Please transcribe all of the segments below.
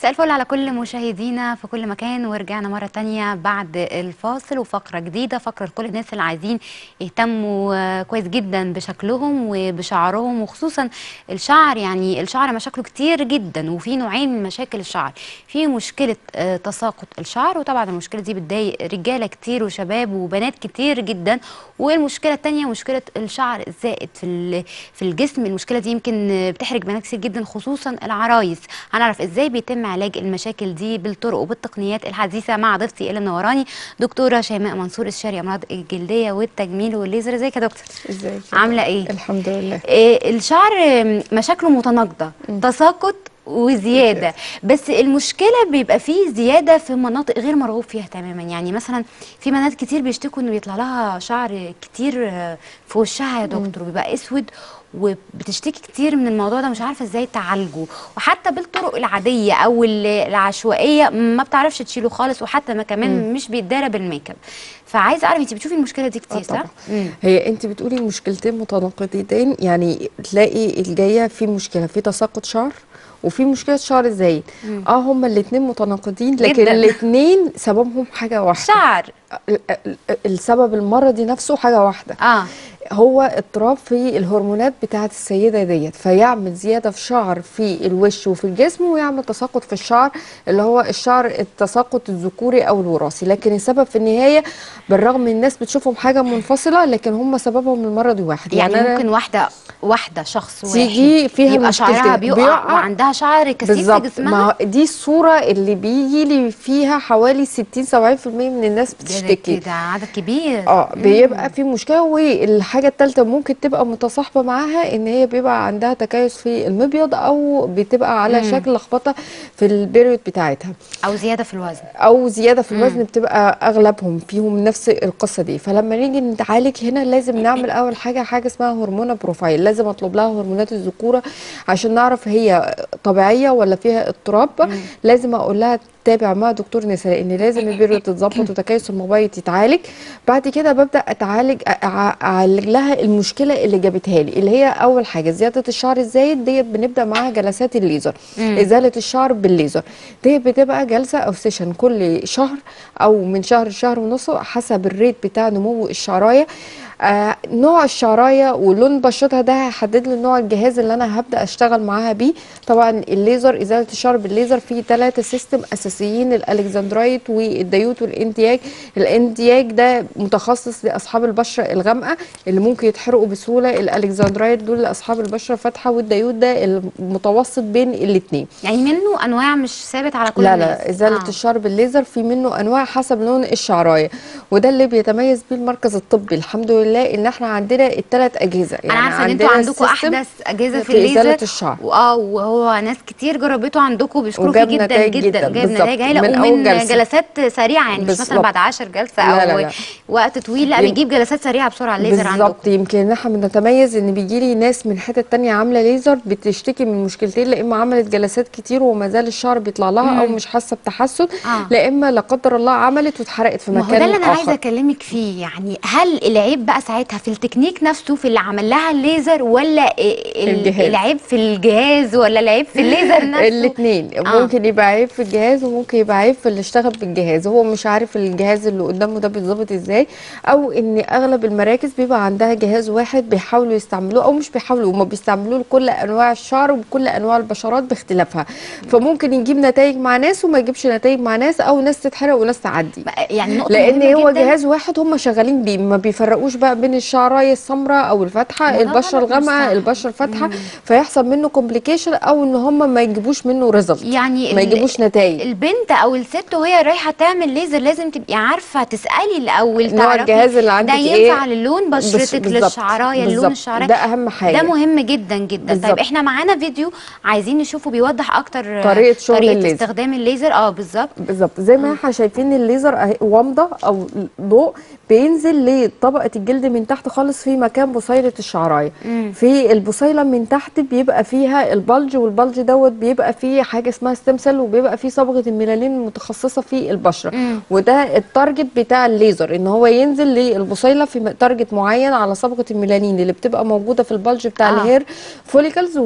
مساء الفل على كل مشاهدينا في كل مكان ورجعنا مرة تانية بعد الفاصل وفقرة جديدة فقرة لكل الناس اللي عايزين يهتموا آه، كويس جدا بشكلهم وبشعرهم وخصوصا الشعر يعني الشعر مشاكله كتير جدا وفي نوعين من مشاكل الشعر في مشكلة آه، تساقط الشعر وطبعا المشكلة دي بتضايق رجالة كتير وشباب وبنات كتير جدا والمشكلة التانية مشكلة الشعر الزائد في ال- في الجسم المشكلة دي يمكن آه، بتحرج بنات كتير جدا خصوصا العرايس هنعرف ازاي بيتم علاج المشاكل دي بالطرق وبالتقنيات الحديثه مع ضيفتي اللي منوراني دكتوره شيماء منصور استشاري امراض الجلديه والتجميل والليزر ازيك يا دكتور ازيك عامله ايه الحمد لله إيه الشعر آم، مشاكله متناقضه تساقط وزياده بس المشكله بيبقى فيه زياده في مناطق غير مرغوب فيها تماما يعني مثلا في بنات كتير بيشتكوا انه بيطلع لها شعر كتير آه، في وشها يا دكتور بيبقى اسود وبتشتكي كتير من الموضوع ده مش عارفه ازاي تعالجه وحتى بالطرق العاديه او ال- العشوائيه ما بتعرفش تشيله خالص وحتى ما كمان مش بيتدارى بالميك اب فعايزه اعرف انت بتشوفي المشكله دي كتير آه صح؟ طبعا مم. هي انت بتقولي مشكلتين متناقضتين يعني تلاقي الجايه في مشكله في تساقط شعر وفي مشكله شعر زايد اه هما الاثنين متناقضين لكن جداً. الاثنين سببهم حاجه واحده شعر ال- ال- السبب المرضي نفسه حاجه واحده اه هو اضطراب في الهرمونات بتاعه السيده ديت فيعمل زياده في شعر في الوش وفي الجسم ويعمل تساقط في الشعر اللي هو الشعر التساقط الذكوري او الوراثي لكن السبب في النهايه بالرغم ان الناس بتشوفهم حاجه منفصله لكن هم سببهم المرضي واحد يعني أنا ممكن واحده واحده شخص تيجي واحد فيها يبقى مشكلتين. شعرها بيقع, بيقع وعندها شعر كثيف في بالظبط جسمها ما هو دي الصوره اللي بيجي لي فيها حوالي 60 70% من الناس ده- ده- بتشتكي ده عدد كبير اه بيبقى في مشكله والحاجه الثالثه ممكن تبقى متصاحبه معاها ان هي بيبقى عندها تكيس في المبيض او بتبقى على مم. شكل لخبطه في البيريود بتاعتها او زياده في الوزن او زياده في الوزن بتبقى اغلبهم فيهم نفس القصه دي فلما نيجي نتعالج هنا لازم نعمل اول حاجه حاجه اسمها هرمون بروفايل لازم اطلب لها هرمونات الذكوره عشان نعرف هي طبيعيه ولا فيها اضطراب لازم اقول لها تتابع مع دكتور نساء لان لازم البيريود تتظبط وتكيس المبيض يتعالج بعد كده ببدا اتعالج أع- اعالج لها المشكله اللي جابتها لي اللي هي اول حاجه زياده الشعر الزايد ديت بنبدا معاها جلسات الليزر مم. ازاله الشعر بالليزر دي بتبقى جلسه او سيشن كل شهر او من شهر لشهر ونص حسب الريت بتاع نمو الشعرايه آه نوع الشعرايه ولون بشرتها ده هيحدد لي نوع الجهاز اللي انا هبدا اشتغل معاها بيه طبعا الليزر ازاله الشعر بالليزر فيه ثلاثه سيستم اساسيين الالكسندرايت والديوت والانتياج الانتياج ده متخصص لاصحاب البشره الغامقه اللي ممكن يتحرقوا بسهوله الالكسندرايت دول لاصحاب البشره الفاتحه والديوت ده المتوسط بين الاثنين يعني منه انواع مش ثابت على كل لا الناس لا ازاله آه. آه. الشعر بالليزر في منه انواع حسب لون الشعرايه وده اللي بيتميز بيه المركز الطبي الحمد لله ان احنا عندنا الثلاث اجهزه انا عارفه ان انتوا عندنا عندكم السيستم احدث اجهزه في في الليزر ازاله الشعر واه وهو ناس كتير جربته عندكم بيشكروا فيه وجاب جدا نتائج جدا جداً، جاب بالظبط. نتائج هايله من أول ومن جلسة. جلسات سريعه يعني مش مثلا بالظبط. بعد 10 جلسه او لا، لا، لا. وقت طويل لا يم- بيجيب جلسات سريعه بسرعه الليزر عندكم بالظبط يمكن احنا بنتميز ان بيجي لي ناس من حتت تانية عامله ليزر بتشتكي من مشكلتين لا اما عملت جلسات كتير وما زال الشعر بيطلع لها او مم. مش حاسه بتحسن آه. لا اما لا قدر الله عملت واتحرقت في ما مكان هو ده اللي انا آخر. عايزه اكلمك فيه يعني هل العيب بقى ساعتها في التكنيك نفسه في اللي عمل لها الليزر ولا ال- الجهاز. العيب في الجهاز ولا العيب في الليزر نفسه الاثنين آه. ممكن يبقى عيب في الجهاز وممكن يبقى عيب في اللي اشتغل بالجهاز هو مش عارف الجهاز اللي قدامه ده بيتظبط ازاي او ان اغلب المراكز بيبقى عندها جهاز واحد بيحاولوا يستعملوه او مش بيحاولوا هما بيستعملوه لكل انواع الشعر وكل انواع البشرات باختلافها فممكن يجيب نتائج مع ناس وما يجيبش نتائج مع ناس او ناس تتحرق وناس تعدي يعني نقطه لان مهمة هو جداً. جهاز واحد هم شغالين بيه ما بيفرقوش بقى بين الشعرايه السمراء او الفاتحه ما ده البشره غلط مش الغامقه صح. البشره الفاتحه فيحصل منه كومبليكيشن او ان هم ما يجيبوش منه ريزلت يعني ما ال- يجيبوش نتائج البنت او الست وهي رايحه تعمل ليزر لازم تبقي عارفه تسالي الاول نوع تعرفي الجهاز اللي عندك ده ايه ينفع للون بس- بشرتك بالظبط، للشعرايه اللون بالظبط. الشعرايه ده اهم حاجه ده مهم جدا جدا طيب بالظبط. احنا معانا فيديو عايزين نشوفه بيوضح اكتر طريقة شغل طريقه الليزر. استخدام الليزر اه بالظبط بالظبط زي ما احنا شايفين الليزر اهي ومضه او ضوء بينزل لطبقه الجلد الجلد من تحت خالص في مكان بصيله الشعرايه مم. في البصيله من تحت بيبقى فيها البلج والبلج دوت بيبقى فيه حاجه اسمها ستيم سيل وبيبقى فيه صبغه الميلانين المتخصصه في البشره مم. وده التارجت بتاع الليزر ان هو ينزل للبصيله في م- تارجت معين على صبغه الميلانين اللي بتبقى موجوده في البلج بتاع آه. آه. الهير فوليكلز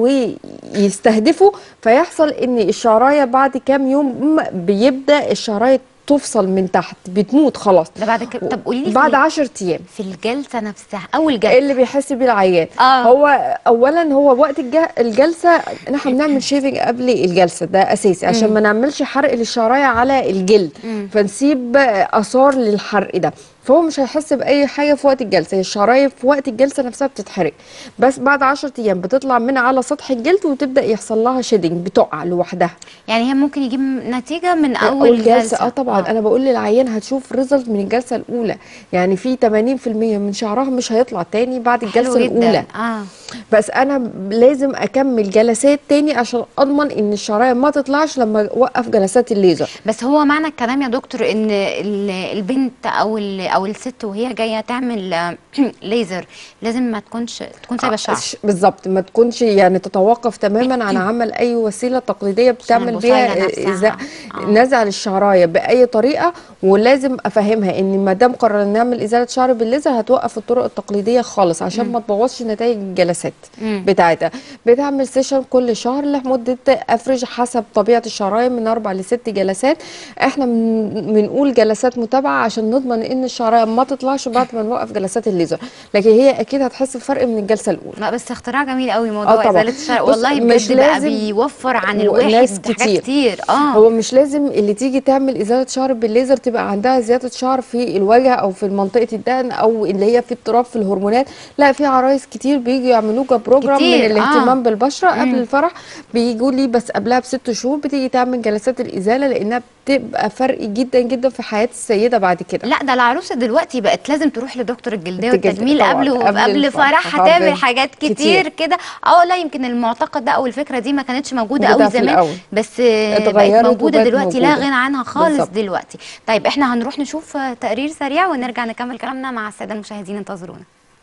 ويستهدفوا فيحصل ان الشعرايه بعد كام يوم بيبدا الشعرايه تفصل من تحت بتموت خلاص ده بعد كده طب قولي لي بعد في- 10 ايام في الجلسه نفسها اول جلسه ايه اللي بيحس بيه العيان آه. هو اولا هو وقت الج- الجلسه نحن بنعمل شيفنج قبل الجلسه ده اساسي عشان ما نعملش حرق للشعرايه على الجلد مم. فنسيب اثار للحرق ده فهو مش هيحس باي حاجه في وقت الجلسه هي الشعرايه في وقت الجلسه نفسها بتتحرق بس بعد 10 ايام بتطلع من على سطح الجلد وتبدا يحصل لها شيدنج بتقع لوحدها يعني هي ممكن يجيب نتيجه من اول, اول جلسه اه طبعا انا بقول للعيان هتشوف ريزلت من الجلسه الاولى يعني في 80% من شعرها مش هيطلع تاني بعد حلو الجلسه جدا. الاولى اه بس انا لازم اكمل جلسات تاني عشان اضمن ان الشعرايه ما تطلعش لما اوقف جلسات الليزر بس هو معنى الكلام يا دكتور ان ال- البنت او ال- او الست وهي جايه تعمل آه، ليزر لازم ما تكونش تكون سايبه الشعر ش- بالظبط ما تكونش يعني تتوقف تماما عن عمل اي وسيله تقليديه بتعمل البصيلة بيها نفسها. إزا- آه. نزع للشعرايه باي طريقه ولازم افهمها ان ما دام قررنا نعمل ازاله شعر بالليزر هتوقف الطرق التقليديه خالص عشان ما تبوظش نتائج الجلسات مم. بتاعتها بتعمل سيشن كل شهر لمده افرج حسب طبيعه الشعرايه من اربع لست جلسات احنا من- بنقول جلسات متابعه عشان نضمن ان الشعرايه ما تطلعش بعد ما نوقف جلسات الليزر لكن هي اكيد هتحس بفرق من الجلسه الاولى لا بس اختراع جميل قوي موضوع آه طبعاً. ازاله الشعر بص، والله مش بجد بقى لازم- بيوفر عن وناس الواحد حاجات كتير. كتير اه هو مش لازم اللي تيجي تعمل ازاله شعر بالليزر تبقى عندها زياده شعر في الوجه او في منطقه الدقن او اللي هي في اضطراب في الهرمونات لا في عرايس كتير بيجوا يعملوا لها بروجرام كتير، من آه. الاهتمام بالبشره مم. قبل الفرح بيجوا لي بس قبلها بست شهور بتيجي تعمل جلسات الازاله لانها بتبقى فرق جدا جدا في حياه السيده بعد كده لا ده العروسه دلوقتي بقت لازم تروح لدكتور الجلديه الجلد- والتجميل طبعاً، قبل قبل قبل الفرح. فرحها آه، تعمل ب- حاجات كتير, كتير. كده اه لا يمكن المعتقد ده او الفكره دي ما كانتش موجوده موجودة قوي في زمان الأول. بس آه، بقت اتغيرت موجوده وبقت دلوقتي لا موجودة. غنى عنها خالص بالظبط. دلوقتي طيب احنا هنروح نشوف آه، تقرير سريع ونرجع نكمل كلامنا مع الساده المشاهدين انتظرونا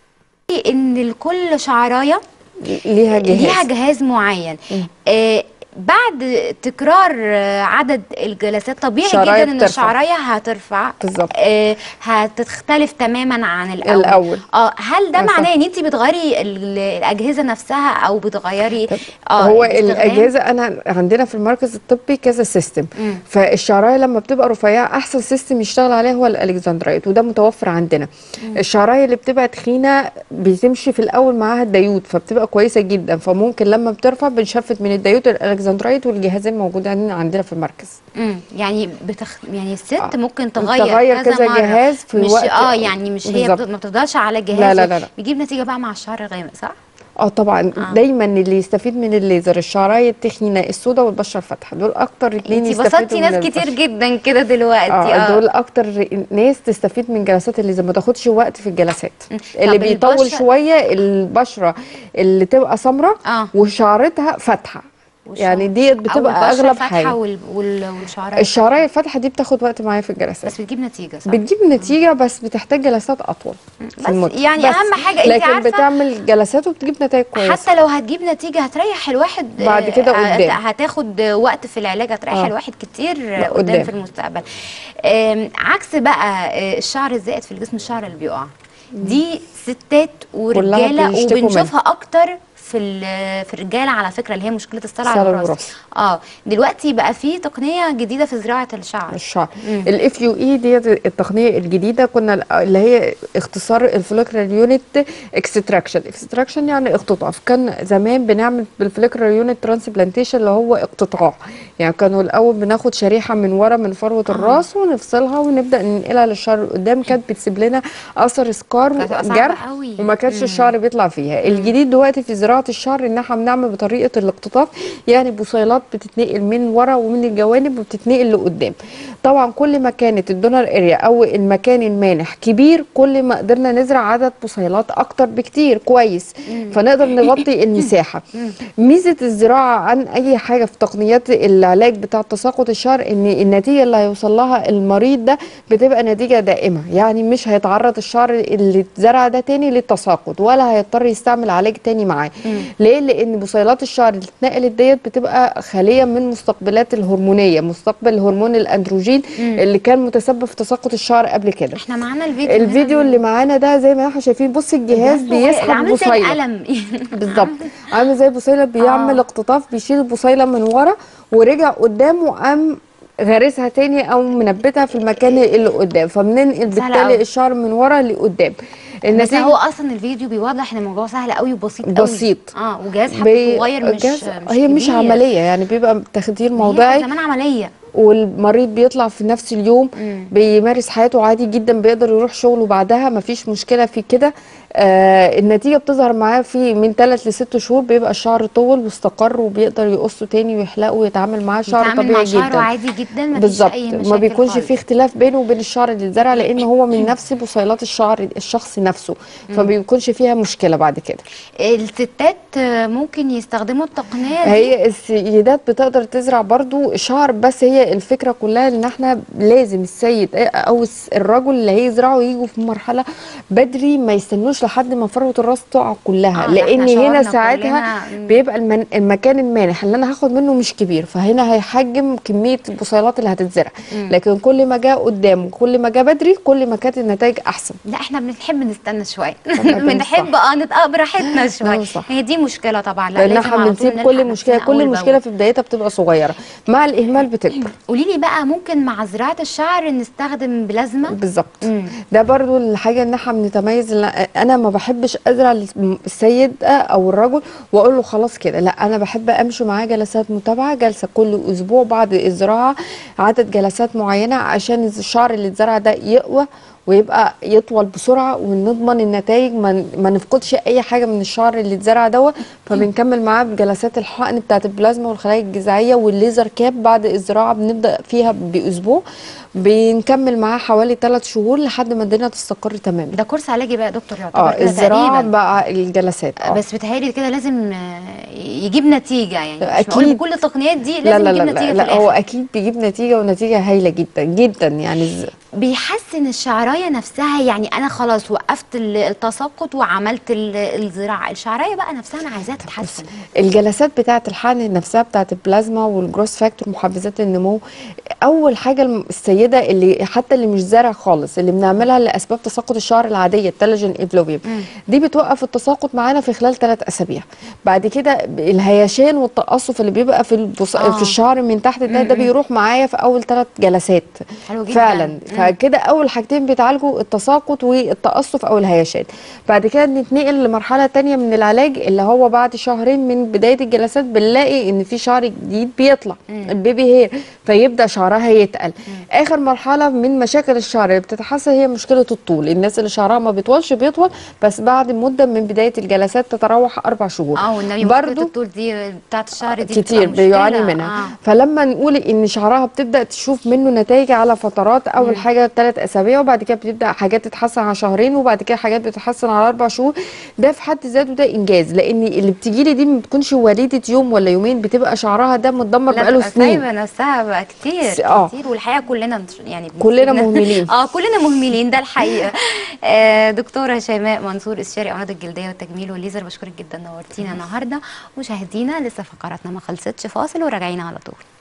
ان لكل شعرايه ليها جهاز ليها جهاز معين آه بعد تكرار آه، عدد الجلسات طبيعي الشعراية جدا ان بترفع. الشعرايه هترفع بالظبط. آه هتختلف تماما عن الاول الأول. اه هل ده آه، صح. معناه ان انت بتغيري ال- الاجهزه نفسها او بتغيري اه هو الاستخدام؟ الاجهزه انا عندنا في المركز الطبي كذا سيستم مم. فالشعرايه لما بتبقى رفيعه احسن سيستم يشتغل عليه هو الالكسندرايت وده متوفر عندنا الشعرايه اللي بتبقى تخينه بتمشي في الاول معاها الديود فبتبقى كويسه جدا فممكن لما بترفع بنشفت من الديود الالكسندرايت والجهازين موجودين عندنا في المركز مم. يعني بتخ... يعني الست آه. ممكن تغير, تغير كذا مرة. جهاز في مش وقت- اه يعني مش هي بالظبط. بت- ما بتفضلش على جهاز لا، لا، لا، لا. بيجيب نتيجه بقى مع الشعر الغامق صح؟ اه طبعا آه. دايما اللي يستفيد من الليزر الشعرايه التخينه السوداء والبشره الفاتحه دول اكتر اتنين انت يستفيدوا بسطتي من ناس البشرة. كتير جدا كده دلوقتي اه دول اكتر ناس تستفيد من جلسات الليزر ما تاخدش وقت في الجلسات اللي طب بيطول البشرة- شويه البشره اللي تبقى سمراء اه وشعرتها فاتحه يعني ديت بتبقى اغلب حاجه وال... وال... والشعرايه الشعرايه الفاتحه دي بتاخد وقت معايا في الجلسات بس بتجيب نتيجه صح؟ بتجيب نتيجه بس بتحتاج جلسات اطول في بس المدة. يعني بس. أهم حاجة أنت لكن عارفة- بتعمل جلسات وبتجيب نتائج كويسه حتى لو هتجيب نتيجه هتريح الواحد بعد كده آه، قدام. هتاخد وقت في العلاج هتريح آه. الواحد كتير لا، قدام قدام. في المستقبل آم، عكس بقى آه، الشعر الزائد في الجسم الشعر اللي بيقع دي ستات ورجاله بيشتكوا وبنشوفها اكتر في ال- في الرجاله على فكره اللي هي مشكله الصلع الصلع الوراثي الوراثي. اه دلوقتي بقى في تقنيه جديده في زراعه الشعر الشعر مم. الاف يو اي ديت التقنيه الجديده كنا اللي هي اختصار الفلوكرال يونت اكستراكشن اكستراكشن يعني اختطاف كان زمان بنعمل بالفلوكرال يونت ترانسبلانتيشن اللي هو اقتطاع يعني كانوا الاول بناخد شريحه من ورا من فروه الراس ونفصلها ونبدا ننقلها للشعر قدام كانت بتسيب لنا اثر سكار كانت هتبقى صعبة جرح قوي. وما كانش مم. الشعر بيطلع فيها الجديد دلوقتي في زراعه زراعه الشعر ان احنا بنعمل بطريقه الاقتطاف يعني بصيلات بتتنقل من ورا ومن الجوانب وبتتنقل لقدام طبعا كل ما كانت الدونر اريا او المكان المانح كبير كل ما قدرنا نزرع عدد بصيلات اكتر بكتير كويس فنقدر نغطي المساحه ميزه الزراعه عن اي حاجه في تقنيات العلاج بتاع تساقط الشعر ان النتيجه اللي هيوصل لها المريض ده بتبقى نتيجه دائمه يعني مش هيتعرض الشعر اللي اتزرع ده تاني للتساقط ولا هيضطر يستعمل علاج تاني معاه ليه لان بصيلات الشعر اللي اتنقلت ديت بتبقى خاليه من مستقبلات الهرمونيه مستقبل هرمون الاندروجين اللي كان متسبب في تساقط الشعر قبل كده احنا معانا الفيديو الفيديو اللي معانا ده زي ما احنا شايفين بص الجهاز بيسحب عامل زي بصيله القلم بالظبط عامل زي بصيله بيعمل آه. اقتطاف بيشيل البصيله من ورا ورجع قدام وقام غارسها تاني او منبتها في المكان اللي قدام فبننقل سهلة بالتالي أوي. الشعر من ورا لقدام بس هو اصلا الفيديو بيوضح ان الموضوع سهل قوي وبسيط قوي بسيط. اه وجهاز حتى بي- صغير مش, جاز- مش هي مش كبير. عمليه يعني بيبقى تخدير هي موضعي كمان عمليه والمريض بيطلع في نفس اليوم مم. بيمارس حياته عادي جدا بيقدر يروح شغله بعدها مفيش مشكله في كده آه النتيجه بتظهر معاه في من 3 ل 6 شهور بيبقى الشعر طول واستقر وبيقدر يقصه تاني ويحلقه ويتعامل معاه شعر بيتعامل طبيعي مع شعره جدا عادي جدا مفيش بالظبط اي مشاكل ما بيكونش خالص. في اختلاف بينه وبين الشعر اللي اتزرع لان هو من نفس بصيلات الشعر الشخص نفسه فما بيكونش فيها مشكله بعد كده الستات آه، ممكن يستخدموا التقنيه دي هي السيدات بتقدر تزرع برضو شعر بس هي الفكرة كلها ان احنا لازم السيد او الس- الرجل اللي هيزرعوا يجوا في مرحلة بدري ما يستنوش لحد ما فروة الراس تقع كلها آه، ده لان احنا هنا شعورنا ساعتها كلنا- بيبقى المن المكان المانح اللي انا هاخد منه مش كبير فهنا هيحجم كمية البصيلات اللي هتتزرع لكن كل ما جاء قدام كل ما جاء بدري كل ما كانت النتائج احسن لا احنا بنحب نستنى شويه طبعاً ده مش بنحب صح. اه نتقى براحتنا شويه مش صح. هي دي مشكله طبعا لا لان لازم احنا على طول بنسيب نلحق كل مشكلة نفسنا كل أول مشكلة بأول. في بدايتها بتبقى صغيرة مع الاهمال بتكبر قولي لي بقى ممكن مع زراعه الشعر نستخدم بلازما بالظبط مم. ده برضو الحاجه ان احنا بنتميز إن انا ما بحبش ازرع السيد او الرجل واقول له خلاص كده لا انا بحب امشي معاه جلسات متابعه جلسه كل اسبوع بعد الزراعه عدد جلسات معينه عشان الشعر اللي اتزرع ده يقوى ويبقى يطول بسرعه ونضمن النتائج ما ما نفقدش اي حاجه من الشعر اللي اتزرع دوت فبنكمل معاه بجلسات الحقن بتاعه البلازما والخلايا الجذعيه والليزر كاب بعد الزراعه بنبدا فيها باسبوع بنكمل معاه حوالي 3 شهور لحد ما الدنيا تستقر تماما ده كورس علاجي بقى يا دكتور يعتبر اه كده الزراعه تقريبا بقى الجلسات اه بس بتهيألي كده لازم آه، يجيب نتيجه يعني مش أكيد. معقول بكل التقنيات دي لا لازم لا يجيب لا نتيجه لا, في لا هو الاخر اكيد بيجيب نتيجه ونتيجه هايله جدا جدا يعني الز- بيحسن الشعرايه نفسها يعني انا خلاص وقفت ال- التساقط وعملت ال- الزراعه الشعرايه بقى نفسها انا عايزاها تتحسن الجلسات بتاعه الحقن نفسها بتاعه البلازما والجروس فاكتور محفزات النمو اول حاجه الم- السيده اللي حتى اللي مش زارع خالص اللي بنعملها لاسباب تساقط الشعر العاديه التلجن ايفلوبيوم دي بتوقف التساقط معانا في خلال ثلاث اسابيع بعد كده ب- الهيشان والتقصف اللي بيبقى في البص... آه. في الشعر من تحت ده ده بيروح معايا في اول ثلاث جلسات حلو جدا. فعلا مم. فكده اول حاجتين بيتعالجوا التساقط والتقصف او الهيشان بعد كده نتنقل لمرحله تانية من العلاج اللي هو بعد شهرين من بدايه الجلسات بنلاقي ان في شعر جديد بيطلع البيبي هير فيبدا شعرها يتقل اخر مرحله من مشاكل الشعر اللي بتتحسن هي مشكله الطول الناس اللي شعرها ما بيطولش بيطول بس بعد مده من بدايه الجلسات تتراوح اربع شهور اه والنبي مشكله برضو الطول دي بتاعت الشعر دي كتير بتبقى بيعاني مشكلة. منها آه. فلما نقول ان شعرها بتبدا تشوف منه نتائج على فترات اول حاجه ثلاث اسابيع وبعد كده بتبدا حاجات تتحسن على شهرين وبعد كده حاجات بتتحسن على اربع شهور ده في حد ذاته ده انجاز لان اللي بتجي لي دي ما بتكونش وليده يوم ولا يومين بتبقى شعرها ده متدمر لا بقاله بتبقى سنين سايبه نفسها بقى كتير س- آه. كتير والحقيقه كلنا مش- يعني كلنا بنسيبنا- مهملين. اه كلنا مهملين ده الحقيقه آه دكتوره شيماء منصور استشاري امراض الجلديه والتجميل والليزر بشكرك جدا نورتينا النهارده مشاهدينا لسه فقراتنا ما خلصتش فاصل وراجعين على طول